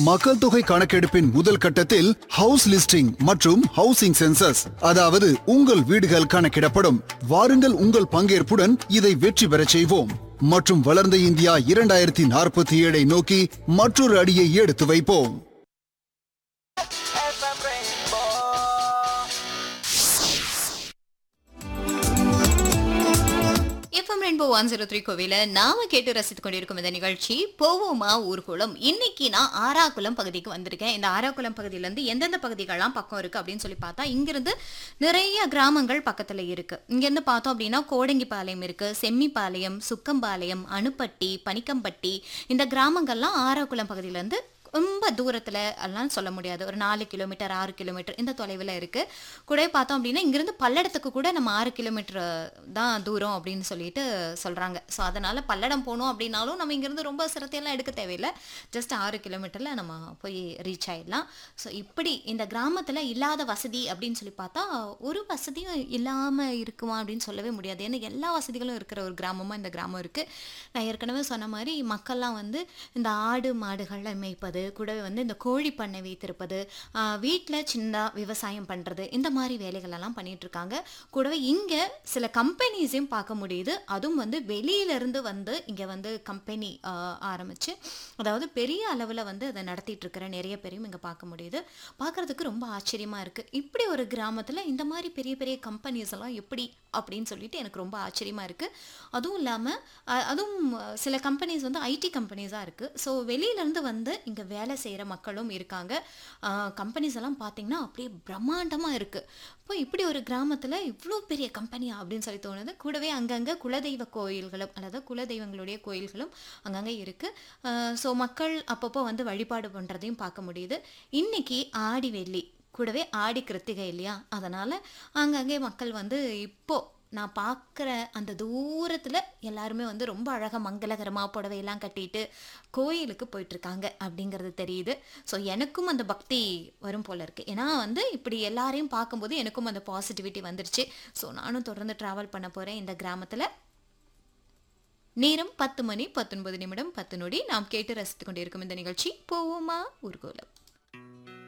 மக்கள் தொகை கணக்கெடுப்பின் முதல் கட்டத்தில் ஹவுஸ் லிஸ்டிங் மற்றும் ஹவுசிங் சென்சஸ் அதாவது உங்கள் வீடுகள் கணக்கிடப்படும் வாருங்கள் உங்கள் பங்கேற்புடன் இதை வெற்றி பெறச் செய்வோம் மற்றும் வளர்ந்த இந்தியா இரண்டாயிரத்தி நாற்பத்தி ஏழை நோக்கி மற்றொரு அடியை எடுத்து வைப்போம் FM Rainbow. FM rainbow one zero three கோவில நாம கேட்டு ரசித்துக் கொண்டிருக்கும் இந்த நிகழ்ச்சி போவோமா ஊர்குளம் இன்னைக்கு நான் ஆறாக்குளம் பகுதிக்கு வந்திருக்கேன் இந்த ஆறாக்குளம் பகுதியில இருந்து எந்தெந்த பகுதிகள்லாம் பக்கம் இருக்கு அப்படின்னு சொல்லி பார்த்தா இங்கிருந்து நிறைய கிராமங்கள் பக்கத்துல இருக்கு இங்க இருந்து பார்த்தோம் அப்படின்னா கோடங்கிப்பாளையம் இருக்கு செம்மிப்பாளையம் சுக்கம்பாளையம் அணுப்பட்டி பனிக்கம்பட்டி இந்த கிராமங்கள்லாம் ஆறாக்குளம் பகுதியில இருந்து ரொம்ப தூரத்தில் எல்லாம் சொல்ல முடியாது ஒரு நாலு கிலோமீட்டர் ஆறு கிலோமீட்டர் இந்த தொலைவில் இருக்குது கூட பார்த்தோம் அப்படின்னா இங்கேருந்து பல்லடத்துக்கு கூட நம்ம ஆறு கிலோமீட்டர் தான் தூரம் அப்படின்னு சொல்லிட்டு சொல்கிறாங்க ஸோ அதனால் பல்லடம் போகணும் அப்படின்னாலும் நம்ம இங்கேருந்து ரொம்ப சிரத்தையெல்லாம் எடுக்க தேவையில்லை ஜஸ்ட் ஆறு கிலோமீட்டரில் நம்ம போய் ரீச் ஆயிடலாம் ஸோ இப்படி இந்த கிராமத்தில் இல்லாத வசதி அப்படின்னு சொல்லி பார்த்தா ஒரு வசதியும் இல்லாமல் இருக்குமா அப்படின்னு சொல்லவே முடியாது ஏன்னா எல்லா வசதிகளும் இருக்கிற ஒரு கிராமமாக இந்த கிராமம் இருக்குது நான் ஏற்கனவே சொன்ன மாதிரி மக்கள்லாம் வந்து இந்த ஆடு மாடுகளை மேய்ப்பது கூடவே வந்து இந்த கோழி பண்ணை வைத்திருப்பது வீட்டில் சின்ன விவசாயம் பண்ணுறது இந்த மாதிரி வேலைகள் எல்லாம் பண்ணிட்டு இருக்காங்க கூடவே இங்கே சில கம்பெனிஸையும் பார்க்க முடியுது அதுவும் வந்து வெளியிலேருந்து வந்து இங்கே வந்து கம்பெனி ஆரம்பித்து அதாவது பெரிய அளவில் வந்து அதை நடத்திட்டு இருக்கிற நிறைய பேரையும் இங்கே பார்க்க முடியுது பார்க்குறதுக்கு ரொம்ப ஆச்சரியமாக இருக்குது இப்படி ஒரு கிராமத்தில் இந்த மாதிரி பெரிய பெரிய கம்பெனிஸ் எல்லாம் எப்படி அப்படின்னு சொல்லிட்டு எனக்கு ரொம்ப ஆச்சரியமாக இருக்குது அதுவும் இல்லாமல் அதுவும் அஹ், சில கம்பெனிஸ் வந்து ஐடி கம்பெனிஸாக இருக்குது ஸோ வெளியிலேருந்து வந்து இங்கே வேலை செய்கிற மக்களும் இருக்காங்க கம்பெனிஸ் எல்லாம் பார்த்தீங்கன்னா அப்படியே பிரம்மாண்டமாக இருக்குது இப்போ இப்படி ஒரு கிராமத்தில் இவ்வளோ பெரிய கம்பெனியா அப்படின்னு சொல்லி தோணுது கூடவே அங்கங்கே குலதெய்வ கோயில்களும் அதாவது குலதெய்வங்களுடைய கோயில்களும் அங்கங்கே இருக்குது ஸோ மக்கள் அப்பப்போ வந்து வழிபாடு பண்ணுறதையும் பார்க்க முடியுது இன்னைக்கு ஆடி வெள்ளி கூடவே ஆடி கிருத்திகை இல்லையா அதனால் அங்கங்கே மக்கள் வந்து இப்போ நான் பார்க்குற அந்த தூரத்தில் எல்லாருமே வந்து ரொம்ப அழகாக மங்களகரமாக புடவையெல்லாம் கட்டிட்டு கோயிலுக்கு போயிட்டுருக்காங்க அப்படிங்கிறது தெரியுது ஸோ எனக்கும் அந்த பக்தி வரும் போல இருக்கு ஏன்னா வந்து இப்படி எல்லாரையும் பார்க்கும்போது எனக்கும் அந்த பாசிட்டிவிட்டி வந்துருச்சு ஸோ நானும் தொடர்ந்து ட்ராவல் பண்ண போகிறேன் இந்த கிராமத்தில் நேரம் பத்து மணி பத்தொன்பது நிமிடம் பத்து நொடி நாம் கேட்டு ரசித்துக் கொண்டிருக்கும் இந்த நிகழ்ச்சி போவோமா ஊர்கோலம்